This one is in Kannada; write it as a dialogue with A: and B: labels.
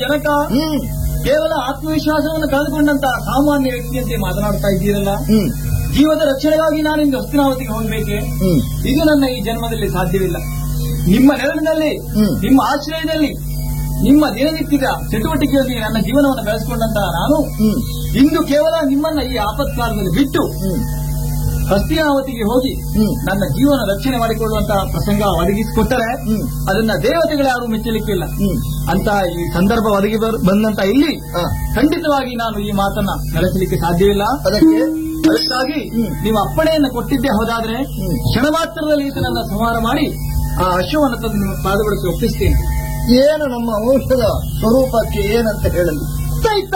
A: ಜನಕ
B: ಹ್ಮ್
A: ಕೇವಲ ಆತ್ಮವಿಶ್ವಾಸವನ್ನು ಕಳೆದುಕೊಂಡಂತ ಸಾಮಾನ್ಯ ವ್ಯಕ್ತಿಯಂತೆ ಮಾತನಾಡ್ತಾ ಇದ್ದೀರಲ್ಲ
B: ಹ್ಮ್
A: ಜೀವದ ರಕ್ಷಣೆಗಾಗಿ ನಾನು ಇಂದು ಹಸ್ತಿನಾವತಿಗೆ ಹೋಗಬೇಕೆ
B: ಹ್ಮ್
A: ಇದು ನನ್ನ ಈ ಜನ್ಮದಲ್ಲಿ ಸಾಧ್ಯವಿಲ್ಲ ನಿಮ್ಮ ನೆರಳಿನಲ್ಲಿ
B: ಹ್ಮ್.
A: ನಿಮ್ಮ ಆಶ್ರಯದಲ್ಲಿ ನಿಮ್ಮ ದಿನನಿತ್ಯದ ಚಟುವಟಿಕೆಯೊಂದಿಗೆ ನನ್ನ ಜೀವನವನ್ನು ಬೆಳೆಸಿಕೊಂಡಂತಹ ನಾನು
B: ಹ್ಮ್
A: ಇಂದು ಕೇವಲ ನಿಮ್ಮನ್ನ ಈ ಆಪತ್ಕಾಲದಲ್ಲಿ ಬಿಟ್ಟು
B: ಹ್ಮ್
A: ಹಸ್ತಿನಾವತಿಗೆ ಹೋಗಿ
B: ಹ್ಮ್.
A: ನನ್ನ ಜೀವನ ರಕ್ಷಣೆ ಮಾಡಿಕೊಳ್ಳುವಂತಹ ಪ್ರಸಂಗ ಒದಗಿಸಿಕೊಟ್ಟರೆ
B: ಹ್ಮ್.
A: ಅದನ್ನ ದೇವತೆಗಳು ಯಾರು ಮೆಚ್ಚಲಿಕ್ಕಿಲ್ಲ
B: ಹ್ಮ್
A: ಅಂತ ಈ ಸಂದರ್ಭ ಒದಗಿ ಬರ್- ಬಂದಂತ ಇಲ್ಲಿ
B: ಆ,
A: ಖಂಡಿತವಾಗಿ ನಾನು ಈ ಮಾತನ್ನ ನಡೆಸಲಿಕ್ಕೆ ಸಾಧ್ಯವಿಲ್ಲ
B: ಅದಕ್ಕೆ
A: ಅದಕ್ಕಾಗಿ
B: ಹ್ಮ್.
A: ನೀವು ಅಪ್ಪಣೆಯನ್ನು ಕೊಟ್ಟಿದ್ದೇ ಹೋದಾದ್ರೆ
B: ಹ್ಮ್.
A: ಕ್ಷಣ ಮಾತ್ರದಲ್ಲಿ ಈತನನ್ನ ಸಂಹಾರ ಮಾಡಿ ಆ ಅಶ್ವವನ್ನು ತಂದು ನಿಮ್ಮ ಪಾದಗಳಿಗೆ ಒಪ್ಪಿಸ್ತೇನೆ
B: ಏನು ನಮ್ಮ ವಂಶದ ಸ್ವರೂಪಕ್ಕೆ ಏನಂತ ಹೇಳಲಿ
A: ದೈತ